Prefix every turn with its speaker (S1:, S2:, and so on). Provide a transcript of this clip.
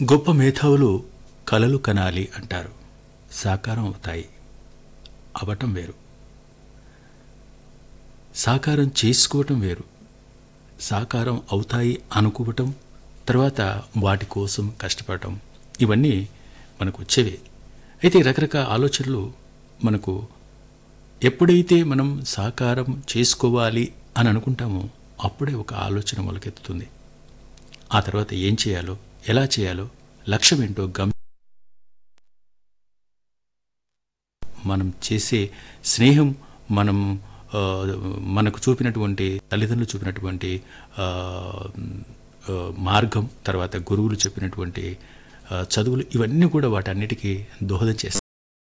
S1: గొప్ప మేధావులు కలలు కనాలి అంటారు సాకారం అవుతాయి అవటం వేరు సాకారం చేసుకోవటం వేరు సాకారం అవుతాయి అనుకోవటం తర్వాత వాటి కోసం కష్టపడటం ఇవన్నీ మనకు వచ్చేవే అయితే రకరకాల ఆలోచనలు మనకు ఎప్పుడైతే మనం సాకారం చేసుకోవాలి అని అనుకుంటామో అప్పుడే ఒక ఆలోచన మొలకెత్తుతుంది ఆ తర్వాత ఏం చేయాలో ఎలా చేయాలో లక్ష్యం ఏంటో గమ్ మనం చేసే స్నేహం మనం ఆ, మనకు చూపినటువంటి తల్లిదండ్రులు చూపినటువంటి ఆ, ఆ, మార్గం తర్వాత గురువులు చెప్పినటువంటి ఆ, చదువులు ఇవన్నీ కూడా వాటన్నిటికీ దోహదం చేస్తాయి